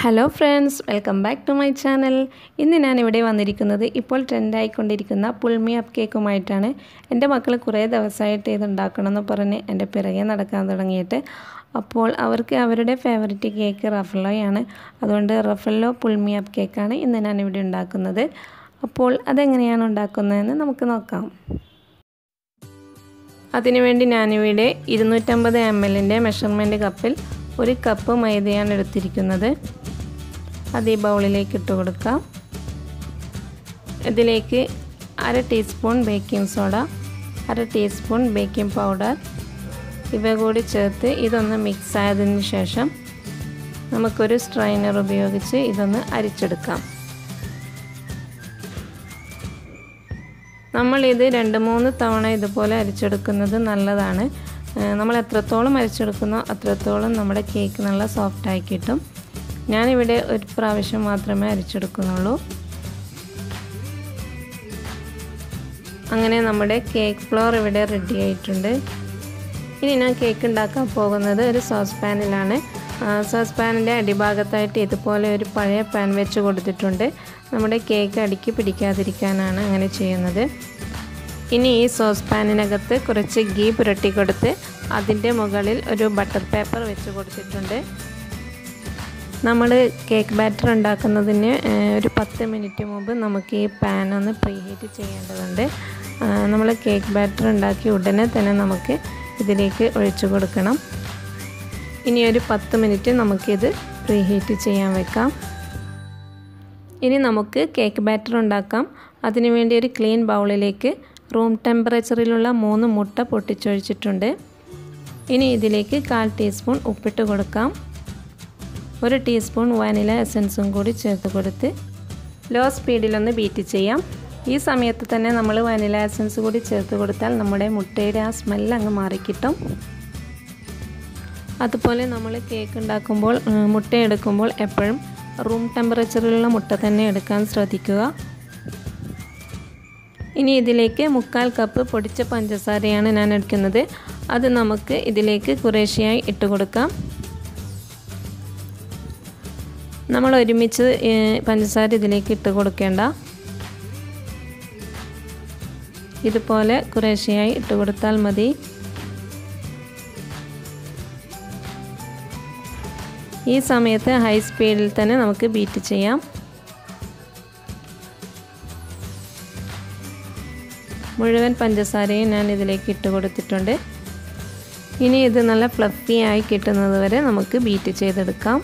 hello friends welcome back to my channel ഇന്ന് ഞാൻ ഇവിടെ വന്നിരിക്കുന്നത് ഇപ്പോൾ ട്രെൻഡായിക്കൊണ്ടിരിക്കുന്ന പുൾമി അപ്പ് കേക്കുമായിട്ടാണ് എൻ്റെ മക്കൾ കുറേ ദിവസമായിട്ട് ഇത് ഉണ്ടാക്കണമെന്ന് പറഞ്ഞ് എൻ്റെ പിറകെ നടക്കാൻ തുടങ്ങിയിട്ട് അപ്പോൾ അവർക്ക് അവരുടെ ഫേവററ്റ് കേക്ക് റഫലോയാണ് അതുകൊണ്ട് റഫല്ലോ പുൾമി അപ്പ് കേക്കാണ് ഇന്ന് ഞാൻ ഇവിടെ ഉണ്ടാക്കുന്നത് അപ്പോൾ അതെങ്ങനെയാണ് ഉണ്ടാക്കുന്നതെന്ന് നമുക്ക് നോക്കാം അതിനുവേണ്ടി ഞാനിവിടെ ഇരുന്നൂറ്റമ്പത് എം എല്ലിൻ്റെ മെഷർമെൻറ്റ് കപ്പിൽ ഒരു കപ്പ് മൈദയാണ് എടുത്തിരിക്കുന്നത് അത് ഈ ബൗളിലേക്ക് ഇട്ട് കൊടുക്കാം ഇതിലേക്ക് അര ടീസ്പൂൺ ബേക്കിംഗ് സോഡ അര ടീസ്പൂൺ ബേക്കിംഗ് പൗഡർ ഇവ കൂടി ചേർത്ത് ഇതൊന്ന് മിക്സ് ആയതിനു ശേഷം നമുക്കൊരു സ്ട്രൈനർ ഉപയോഗിച്ച് ഇതൊന്ന് അരിച്ചെടുക്കാം നമ്മളിത് രണ്ട് മൂന്ന് തവണ ഇതുപോലെ അരിച്ചെടുക്കുന്നത് നല്ലതാണ് നമ്മൾ എത്രത്തോളം അരിച്ചെടുക്കുന്നോ അത്രത്തോളം നമ്മുടെ കേക്ക് നല്ല സോഫ്റ്റായി കിട്ടും ഞാനിവിടെ ഒരു പ്രാവശ്യം മാത്രമേ അരിച്ചെടുക്കുന്നുള്ളൂ അങ്ങനെ നമ്മുടെ കേക്ക് ഫ്ലോർ ഇവിടെ റെഡി ആയിട്ടുണ്ട് ഇനി ഞാൻ കേക്ക് ഉണ്ടാക്കാൻ പോകുന്നത് ഒരു സോസ് പാനിലാണ് സോസ് പാനിൻ്റെ അടിഭാഗത്തായിട്ട് ഇതുപോലെ ഒരു പഴയ പാൻ വെച്ച് കൊടുത്തിട്ടുണ്ട് നമ്മുടെ കേക്ക് അടുക്കി പിടിക്കാതിരിക്കാനാണ് അങ്ങനെ ചെയ്യുന്നത് ഇനി ഈ സോസ് പാനിനകത്ത് കുറച്ച് ഗീ പുരട്ടി കൊടുത്ത് അതിൻ്റെ മുകളിൽ ഒരു ബട്ടർ പേപ്പർ വെച്ച് കൊടുത്തിട്ടുണ്ട് നമ്മൾ കേക്ക് ബാറ്റർ ഉണ്ടാക്കുന്നതിന് ഒരു പത്ത് മിനിറ്റ് മുമ്പ് നമുക്ക് ഈ പാൻ ഒന്ന് പ്രീ ഹീറ്റ് ചെയ്യേണ്ടതുണ്ട് നമ്മൾ കേക്ക് ബാറ്റർ ഉണ്ടാക്കി ഉടനെ തന്നെ നമുക്ക് ഇതിലേക്ക് ഒഴിച്ചു കൊടുക്കണം ഇനി ഒരു പത്ത് മിനിറ്റ് നമുക്കിത് പ്രീ ഹീറ്റ് ചെയ്യാൻ വെക്കാം ഇനി നമുക്ക് കേക്ക് ബാറ്റർ ഉണ്ടാക്കാം അതിനുവേണ്ടി ഒരു ക്ലീൻ ബൗളിലേക്ക് റൂം ടെമ്പറേച്ചറിലുള്ള മൂന്ന് മുട്ട പൊട്ടിച്ചൊഴിച്ചിട്ടുണ്ട് ഇനി ഇതിലേക്ക് കാൽ ടീസ്പൂൺ ഉപ്പിട്ട് കൊടുക്കാം ഒരു ടീസ്പൂൺ വാനില എസൻസും കൂടി ചേർത്ത് കൊടുത്ത് ലോ സ്പീഡിലൊന്ന് ബീറ്റ് ചെയ്യാം ഈ സമയത്ത് തന്നെ നമ്മൾ വാനില എസൻസ് കൂടി ചേർത്ത് കൊടുത്താൽ നമ്മുടെ മുട്ടയുടെ ആ സ്മെല്ല് അങ്ങ് മാറിക്കിട്ടും അതുപോലെ നമ്മൾ കേക്ക് ഉണ്ടാക്കുമ്പോൾ മുട്ട എടുക്കുമ്പോൾ എപ്പോഴും റൂം ടെമ്പറേച്ചറിലുള്ള മുട്ട തന്നെ എടുക്കാൻ ശ്രദ്ധിക്കുക ഇനി ഇതിലേക്ക് മുക്കാൽ കപ്പ് പൊടിച്ച പഞ്ചസാരയാണ് ഞാൻ എടുക്കുന്നത് അത് നമുക്ക് ഇതിലേക്ക് കുറേശ്ശെയായി ഇട്ട് കൊടുക്കാം നമ്മൾ ഒരുമിച്ച് പഞ്ചസാര ഇതിലേക്ക് ഇട്ട് കൊടുക്കേണ്ട ഇതുപോലെ കുറേശ്ശെയായി ഇട്ട് കൊടുത്താൽ മതി ഈ സമയത്ത് ഹൈ സ്പീഡിൽ തന്നെ നമുക്ക് ബീറ്റ് ചെയ്യാം മുഴുവൻ പഞ്ചസാരയും ഞാൻ ഇതിലേക്ക് ഇട്ട് കൊടുത്തിട്ടുണ്ട് ഇനി ഇത് നല്ല ഫ്ലഫി ആയി കിട്ടുന്നത് വരെ നമുക്ക് ബീറ്റ് ചെയ്തെടുക്കാം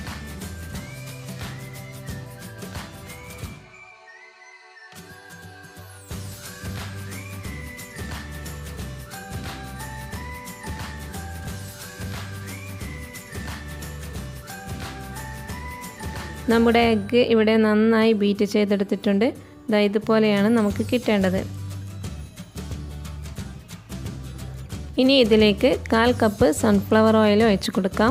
നമ്മുടെ എഗ്ഗ് ഇവിടെ നന്നായി ബീറ്റ് ചെയ്തെടുത്തിട്ടുണ്ട് ഇതാ ഇതുപോലെയാണ് നമുക്ക് കിട്ടേണ്ടത് ഇനി ഇതിലേക്ക് കാൽ കപ്പ് സൺഫ്ലവർ ഓയിൽ ഒഴിച്ചു കൊടുക്കാം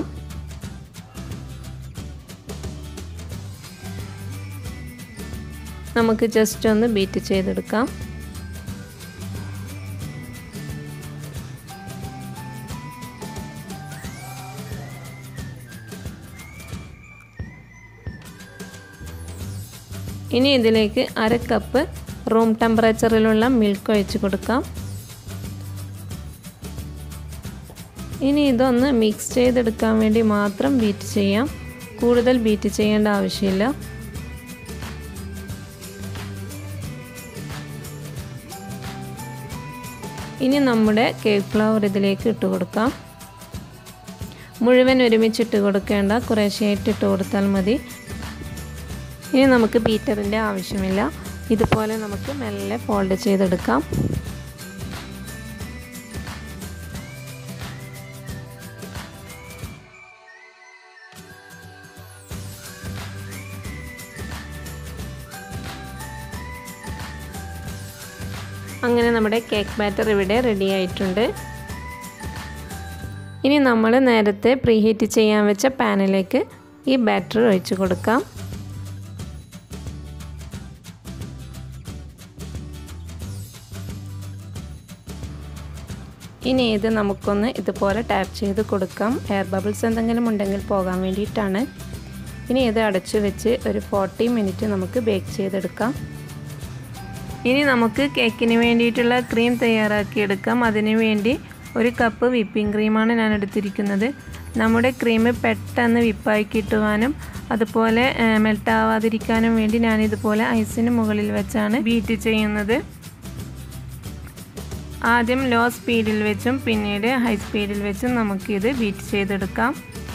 നമുക്ക് ജസ്റ്റ് ഒന്ന് ബീറ്റ് ചെയ്തെടുക്കാം ഇനി ഇതിലേക്ക് അര കപ്പ് റൂം ടെമ്പറേച്ചറിലുള്ള മിൽക്ക് ഒഴിച്ച് കൊടുക്കാം ഇനി ഇതൊന്ന് മിക്സ് ചെയ്തെടുക്കാൻ വേണ്ടി മാത്രം ബീറ്റ് ചെയ്യാം കൂടുതൽ ബീറ്റ് ചെയ്യേണ്ട ആവശ്യമില്ല ഇനി നമ്മുടെ കേക്ക് ഫ്ലവർ ഇതിലേക്ക് ഇട്ട് കൊടുക്കാം മുഴുവൻ ഒരുമിച്ച് ഇട്ട് കൊടുക്കേണ്ട കുറേശ്ശെയായിട്ട് ഇട്ട് കൊടുത്താൽ മതി ഇനി നമുക്ക് ബീറ്ററിൻ്റെ ആവശ്യമില്ല ഇതുപോലെ നമുക്ക് മെല്ലെ ഫോൾഡ് ചെയ്തെടുക്കാം അങ്ങനെ നമ്മുടെ കേക്ക് ബാറ്റർ ഇവിടെ റെഡി ആയിട്ടുണ്ട് ഇനി നമ്മൾ നേരത്തെ പ്രീഹീറ്റ് ചെയ്യാൻ വെച്ച പാനിലേക്ക് ഈ ബാറ്റർ ഒഴിച്ചു കൊടുക്കാം ഇനി ഇത് നമുക്കൊന്ന് ഇതുപോലെ ടാപ്പ് ചെയ്ത് കൊടുക്കാം എയർ ബബിൾസ് എന്തെങ്കിലും ഉണ്ടെങ്കിൽ പോകാൻ വേണ്ടിയിട്ടാണ് ഇനി ഇത് അടച്ചു വെച്ച് ഒരു ഫോർട്ടി മിനിറ്റ് നമുക്ക് ബേക്ക് ചെയ്തെടുക്കാം ഇനി നമുക്ക് കേക്കിന് വേണ്ടിയിട്ടുള്ള ക്രീം തയ്യാറാക്കിയെടുക്കാം അതിനു വേണ്ടി ഒരു കപ്പ് വിപ്പിംഗ് ക്രീമാണ് ഞാൻ എടുത്തിരിക്കുന്നത് നമ്മുടെ ക്രീം പെട്ടെന്ന് വിപ്പായി കിട്ടുവാനും അതുപോലെ മെൽട്ടാവാതിരിക്കാനും വേണ്ടി ഞാൻ ഇതുപോലെ ഐസിന് മുകളിൽ വെച്ചാണ് ബീറ്റ് ചെയ്യുന്നത് ആദ്യം ലോ സ്പീഡിൽ വെച്ചും പിന്നീട് ഹൈ സ്പീഡിൽ വെച്ചും നമുക്കിത് ബീറ്റ് ചെയ്തെടുക്കാം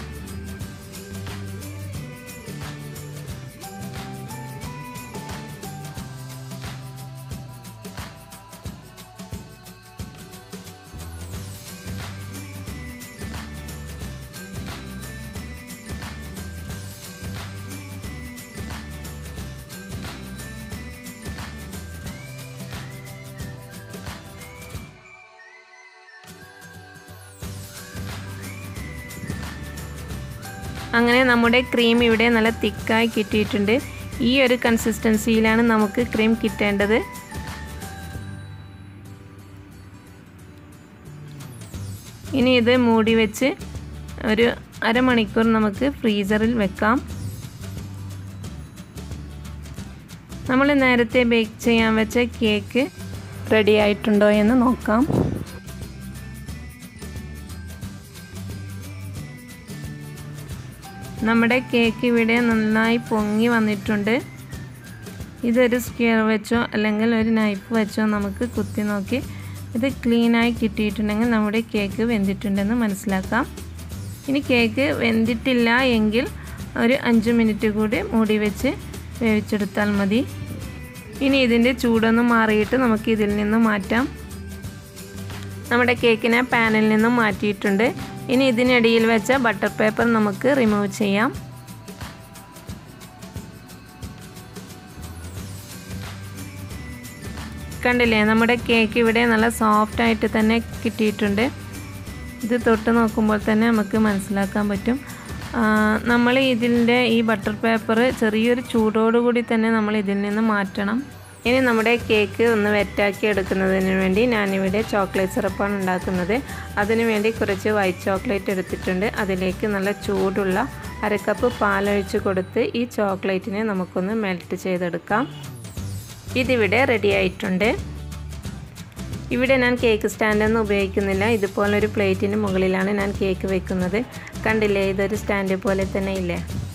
അങ്ങനെ നമ്മുടെ ക്രീം ഇവിടെ നല്ല തിക്കായി കിട്ടിയിട്ടുണ്ട് ഈ ഒരു കൺസിസ്റ്റൻസിയിലാണ് നമുക്ക് ക്രീം കിട്ടേണ്ടത് ഇനി ഇത് മൂടി വെച്ച് ഒരു അരമണിക്കൂർ നമുക്ക് ഫ്രീസറിൽ വെക്കാം നമ്മൾ നേരത്തെ ബേക്ക് ചെയ്യാൻ വെച്ച കേക്ക് റെഡി ആയിട്ടുണ്ടോ എന്ന് നോക്കാം നമ്മുടെ കേക്ക് ഇവിടെ നന്നായി പൊങ്ങി വന്നിട്ടുണ്ട് ഇതൊരു സ്ക്വയർ വെച്ചോ അല്ലെങ്കിൽ ഒരു നൈഫ് വെച്ചോ നമുക്ക് കുത്തി നോക്കി ഇത് ക്ലീനായി കിട്ടിയിട്ടുണ്ടെങ്കിൽ നമ്മുടെ കേക്ക് വെന്തിട്ടുണ്ടെന്ന് മനസ്സിലാക്കാം ഇനി കേക്ക് വെന്തിട്ടില്ല എങ്കിൽ ഒരു അഞ്ച് മിനിറ്റ് കൂടി മൂടി വെച്ച് വേവിച്ചെടുത്താൽ മതി ഇനി ഇതിൻ്റെ ചൂടൊന്ന് മാറിയിട്ട് നമുക്ക് ഇതിൽ നിന്ന് മാറ്റാം നമ്മുടെ കേക്കിനെ പാനിൽ നിന്നും മാറ്റിയിട്ടുണ്ട് ഇനി ഇതിനിടയിൽ വെച്ച ബട്ടർ പേപ്പർ നമുക്ക് റിമൂവ് ചെയ്യാം കണ്ടില്ലേ നമ്മുടെ കേക്ക് ഇവിടെ നല്ല സോഫ്റ്റ് ആയിട്ട് തന്നെ കിട്ടിയിട്ടുണ്ട് ഇത് തൊട്ട് നോക്കുമ്പോൾ തന്നെ നമുക്ക് മനസ്സിലാക്കാൻ പറ്റും നമ്മൾ ഇതിൻ്റെ ഈ ബട്ടർ പേപ്പർ ചെറിയൊരു ചൂടോടുകൂടി തന്നെ നമ്മൾ ഇതിൽ നിന്ന് മാറ്റണം ഇനി നമ്മുടെ കേക്ക് ഒന്ന് വെറ്റാക്കി എടുക്കുന്നതിന് വേണ്ടി ഞാനിവിടെ ചോക്ലേറ്റ് സിറപ്പാണ് ഉണ്ടാക്കുന്നത് അതിനു വേണ്ടി കുറച്ച് വൈറ്റ് ചോക്ലേറ്റ് എടുത്തിട്ടുണ്ട് അതിലേക്ക് നല്ല ചൂടുള്ള അരക്കപ്പ് പാലൊഴിച്ച് കൊടുത്ത് ഈ ചോക്ലേറ്റിനെ നമുക്കൊന്ന് മെൽറ്റ് ചെയ്തെടുക്കാം ഇതിവിടെ റെഡി ആയിട്ടുണ്ട് ഇവിടെ ഞാൻ കേക്ക് സ്റ്റാൻഡൊന്നും ഉപയോഗിക്കുന്നില്ല ഇതുപോലൊരു പ്ലേറ്റിന് മുകളിലാണ് ഞാൻ കേക്ക് വെക്കുന്നത് കണ്ടില്ലേ ഇതൊരു സ്റ്റാൻഡ് പോലെ തന്നെ ഇല്ലേ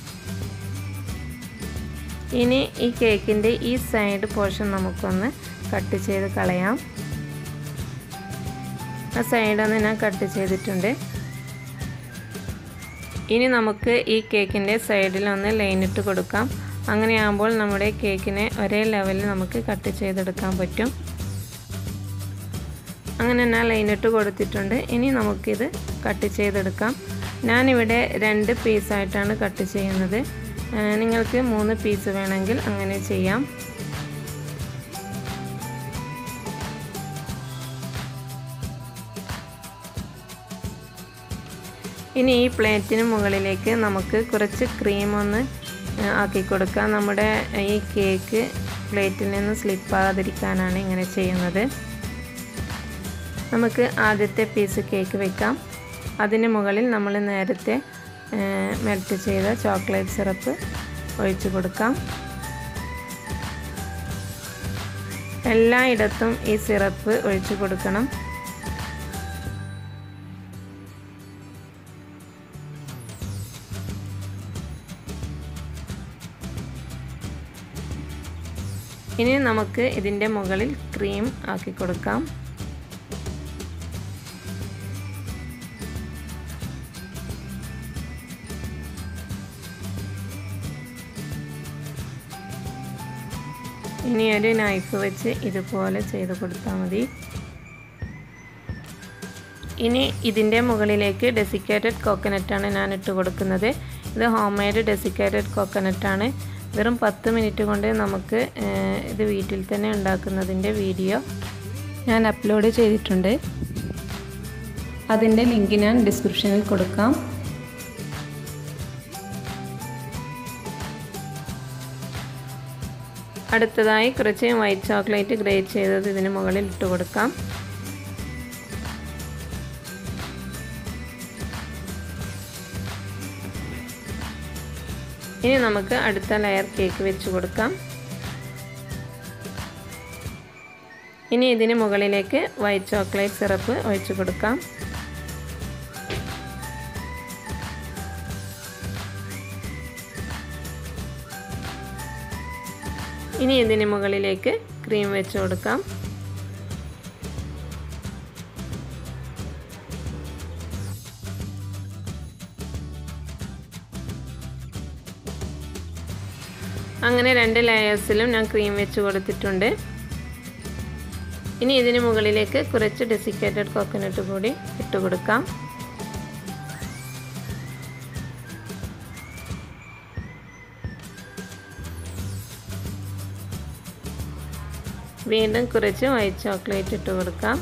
ഇനി ഈ കേക്കിൻ്റെ ഈ സൈഡ് പോർഷൻ നമുക്കൊന്ന് കട്ട് ചെയ്ത് കളയാം ആ സൈഡൊന്ന് ഞാൻ കട്ട് ചെയ്തിട്ടുണ്ട് ഇനി നമുക്ക് ഈ കേക്കിൻ്റെ സൈഡിലൊന്ന് ലൈനിട്ട് കൊടുക്കാം അങ്ങനെയാകുമ്പോൾ നമ്മുടെ കേക്കിനെ ഒരേ ലെവലിൽ നമുക്ക് കട്ട് ചെയ്തെടുക്കാൻ പറ്റും അങ്ങനെ ഞാൻ ലൈനിട്ട് കൊടുത്തിട്ടുണ്ട് ഇനി നമുക്കിത് കട്ട് ചെയ്തെടുക്കാം ഞാനിവിടെ രണ്ട് പീസായിട്ടാണ് കട്ട് ചെയ്യുന്നത് നിങ്ങൾക്ക് മൂന്ന് പീസ് വേണമെങ്കിൽ അങ്ങനെ ചെയ്യാം ഇനി ഈ പ്ലേറ്റിന് മുകളിലേക്ക് നമുക്ക് കുറച്ച് ക്രീം ഒന്ന് ആക്കി കൊടുക്കാം നമ്മുടെ ഈ കേക്ക് പ്ലേറ്റിൽ നിന്ന് സ്ലിപ്പാകാതിരിക്കാനാണ് ഇങ്ങനെ ചെയ്യുന്നത് നമുക്ക് ആദ്യത്തെ പീസ് കേക്ക് വെക്കാം അതിന് മുകളിൽ നമ്മൾ നേരത്തെ മെൽറ്റ് ചെയ്ത ചോക്ലേറ്റ് സിറപ്പ് ഒഴിച്ചു കൊടുക്കാം എല്ലായിടത്തും ഈ സിറപ്പ് ഒഴിച്ചു കൊടുക്കണം ഇനി നമുക്ക് ഇതിൻ്റെ മുകളിൽ ക്രീം ആക്കി കൊടുക്കാം ഇനി ഒരു നൈഫ് വെച്ച് ഇതുപോലെ ചെയ്ത് കൊടുത്താൽ മതി ഇനി ഇതിൻ്റെ മുകളിലേക്ക് ഡെസിക്കേറ്റഡ് കോക്കനട്ടാണ് ഞാൻ ഇട്ട് കൊടുക്കുന്നത് ഇത് ഹോം മെയ്ഡ് ഡെസിക്കേറ്റഡ് കോക്കനട്ടാണ് വെറും പത്ത് മിനിറ്റ് കൊണ്ട് നമുക്ക് ഇത് വീട്ടിൽ തന്നെ ഉണ്ടാക്കുന്നതിൻ്റെ വീഡിയോ ഞാൻ അപ്ലോഡ് ചെയ്തിട്ടുണ്ട് അതിൻ്റെ ലിങ്ക് ഞാൻ ഡിസ്ക്രിപ്ഷനിൽ കൊടുക്കാം അടുത്തതായി കുറച്ച് വൈറ്റ് ചോക്ലേറ്റ് ഗ്രേറ്റ് ചെയ്തത് ഇതിന് മുകളിൽ ഇട്ട് കൊടുക്കാം ഇനി നമുക്ക് അടുത്ത ലെയർ കേക്ക് വെച്ച് കൊടുക്കാം ഇനി ഇതിന് മുകളിലേക്ക് വൈറ്റ് ചോക്ലേറ്റ് സിറപ്പ് ഒഴിച്ചു കൊടുക്കാം ഇനി ഇതിന് മുകളിലേക്ക് ക്രീം വെച്ച് കൊടുക്കാം അങ്ങനെ രണ്ട് ലെയേഴ്സിലും ഞാൻ ക്രീം വെച്ച് കൊടുത്തിട്ടുണ്ട് ഇനി ഇതിന് മുകളിലേക്ക് കുറച്ച് ഡെസിക്കേറ്റഡ് കോക്കനട്ട് കൂടി ഇട്ട് കൊടുക്കാം വീണ്ടും കുറച്ച് വൈറ്റ് ചോക്ലേറ്റ് ഇട്ട് കൊടുക്കാം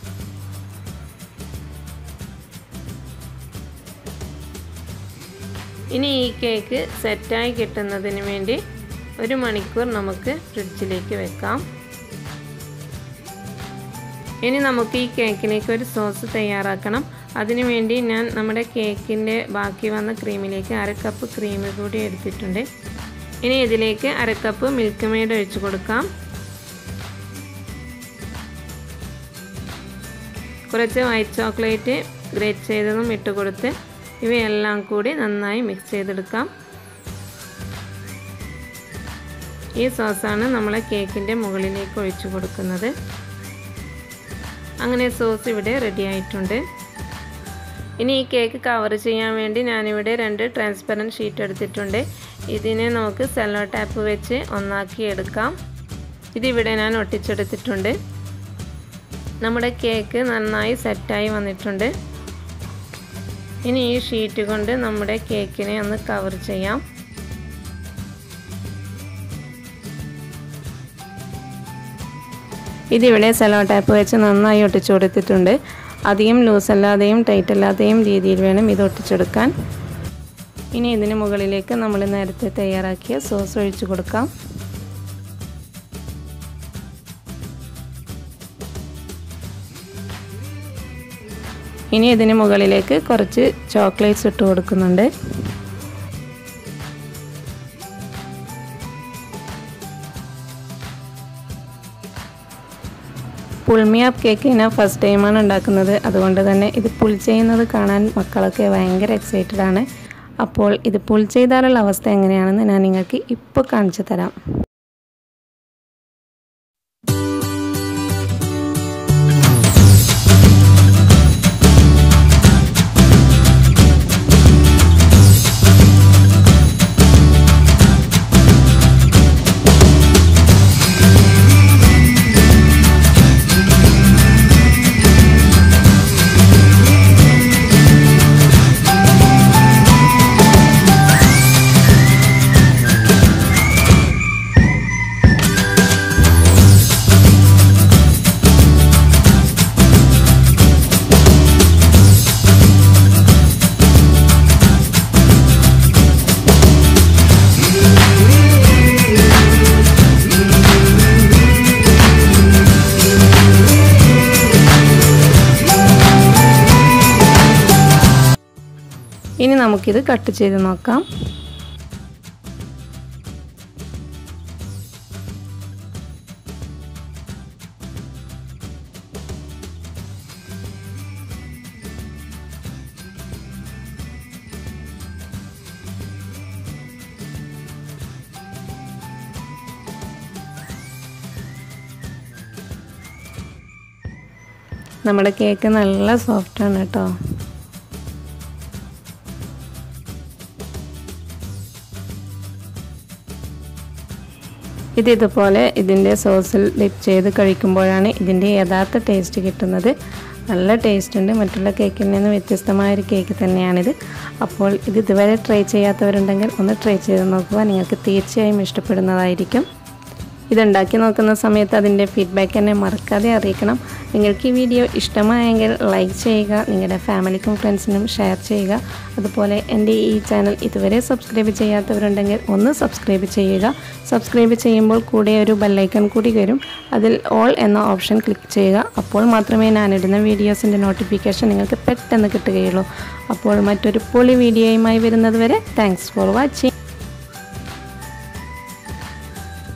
ഇനി ഈ കേക്ക് സെറ്റായി കിട്ടുന്നതിന് വേണ്ടി ഒരു മണിക്കൂർ നമുക്ക് ഫ്രിഡ്ജിലേക്ക് വെക്കാം ഇനി നമുക്ക് ഈ കേക്കിലേക്ക് ഒരു സോസ് തയ്യാറാക്കണം അതിനു വേണ്ടി ഞാൻ നമ്മുടെ കേക്കിൻ്റെ ബാക്കി വന്ന ക്രീമിലേക്ക് അര കപ്പ് ക്രീം കൂടി എടുത്തിട്ടുണ്ട് ഇനി ഇതിലേക്ക് അര കപ്പ് മിൽക്ക് മെയ്ഡ് ഒഴിച്ചു കൊടുക്കാം കുറച്ച് വൈറ്റ് ചോക്ലേറ്റ് ഗ്രേറ്റ് ചെയ്തതും ഇട്ട് കൊടുത്ത് ഇവയെല്ലാം കൂടി നന്നായി മിക്സ് ചെയ്തെടുക്കാം ഈ സോസാണ് നമ്മളെ കേക്കിൻ്റെ മുകളിലേക്ക് ഒഴിച്ചു കൊടുക്കുന്നത് അങ്ങനെ സോസ് ഇവിടെ റെഡി ആയിട്ടുണ്ട് ഇനി ഈ കേക്ക് കവർ ചെയ്യാൻ വേണ്ടി ഞാനിവിടെ രണ്ട് ട്രാൻസ്പെറൻറ്റ് ഷീറ്റ് എടുത്തിട്ടുണ്ട് ഇതിനെ നമുക്ക് സെല്ലോ ടാപ്പ് വെച്ച് ഒന്നാക്കി എടുക്കാം ഇതിവിടെ ഞാൻ ഒട്ടിച്ചെടുത്തിട്ടുണ്ട് നമ്മുടെ കേക്ക് നന്നായി സെറ്റായി വന്നിട്ടുണ്ട് ഇനി ഈ ഷീറ്റ് കൊണ്ട് നമ്മുടെ കേക്കിനെ ഒന്ന് കവർ ചെയ്യാം ഇതിവിടെ സെലോ ടാപ്പ് വെച്ച് നന്നായി ഒട്ടിച്ചു കൊടുത്തിട്ടുണ്ട് അധികം ലൂസ് അല്ലാതെയും ടൈറ്റ് അല്ലാതെയും രീതിയിൽ വേണം ഇത് ഒട്ടിച്ചെടുക്കാൻ ഇനി ഇതിന് മുകളിലേക്ക് നമ്മൾ നേരത്തെ തയ്യാറാക്കിയ സോസ് ഒഴിച്ചു കൊടുക്കാം ഇനി ഇതിന് മുകളിലേക്ക് കുറച്ച് ചോക്ലേറ്റ്സ് ഇട്ട് കൊടുക്കുന്നുണ്ട് പുൾമിയാപ്പ് കേക്ക് ഞാൻ ഫസ്റ്റ് ടൈമാണ് ഉണ്ടാക്കുന്നത് അതുകൊണ്ട് തന്നെ ഇത് പുൾ ചെയ്യുന്നത് കാണാൻ മക്കളൊക്കെ ഭയങ്കര എക്സൈറ്റഡ് ആണ് അപ്പോൾ ഇത് പുൾ ചെയ്താലുള്ള അവസ്ഥ എങ്ങനെയാണെന്ന് ഞാൻ നിങ്ങൾക്ക് ഇപ്പോൾ കാണിച്ചു തരാം ഇനി നമുക്കിത് കട്ട് ചെയ്ത് നോക്കാം നമ്മുടെ കേക്ക് നല്ല സോഫ്റ്റാണ് കേട്ടോ ഇത് ഇതുപോലെ ഇതിൻ്റെ സോസിൽ ഡിപ്പ് ചെയ്ത് കഴിക്കുമ്പോഴാണ് ഇതിൻ്റെ യഥാർത്ഥ ടേസ്റ്റ് കിട്ടുന്നത് നല്ല ടേസ്റ്റ് ഉണ്ട് മറ്റുള്ള കേക്കിൽ നിന്ന് വ്യത്യസ്തമായ ഒരു കേക്ക് തന്നെയാണിത് അപ്പോൾ ഇത് ഇതുവരെ ട്രൈ ചെയ്യാത്തവരുണ്ടെങ്കിൽ ഒന്ന് ട്രൈ ചെയ്ത് നോക്കുക നിങ്ങൾക്ക് തീർച്ചയായും ഇഷ്ടപ്പെടുന്നതായിരിക്കും ഇതുണ്ടാക്കി നോക്കുന്ന സമയത്ത് അതിൻ്റെ ഫീഡ്ബാക്ക് എന്നെ മറക്കാതെ അറിയിക്കണം നിങ്ങൾക്ക് ഈ വീഡിയോ ഇഷ്ടമായെങ്കിൽ ലൈക്ക് ചെയ്യുക നിങ്ങളുടെ ഫാമിലിക്കും ഫ്രണ്ട്സിനും ഷെയർ ചെയ്യുക അതുപോലെ എൻ്റെ ഈ ചാനൽ ഇതുവരെ സബ്സ്ക്രൈബ് ചെയ്യാത്തവരുണ്ടെങ്കിൽ ഒന്ന് സബ്സ്ക്രൈബ് ചെയ്യുക സബ്സ്ക്രൈബ് ചെയ്യുമ്പോൾ കൂടെ ഒരു ബെല്ലൈക്കൺ കൂടി വരും അതിൽ ഓൾ എന്ന ഓപ്ഷൻ ക്ലിക്ക് ചെയ്യുക അപ്പോൾ മാത്രമേ ഞാനിടുന്ന വീഡിയോസിൻ്റെ നോട്ടിഫിക്കേഷൻ നിങ്ങൾക്ക് പെട്ടെന്ന് കിട്ടുകയുള്ളൂ അപ്പോൾ മറ്റൊരു പൊളി വീഡിയോയുമായി വരുന്നത് വരെ താങ്ക്സ് ഫോർ വാച്ചിങ്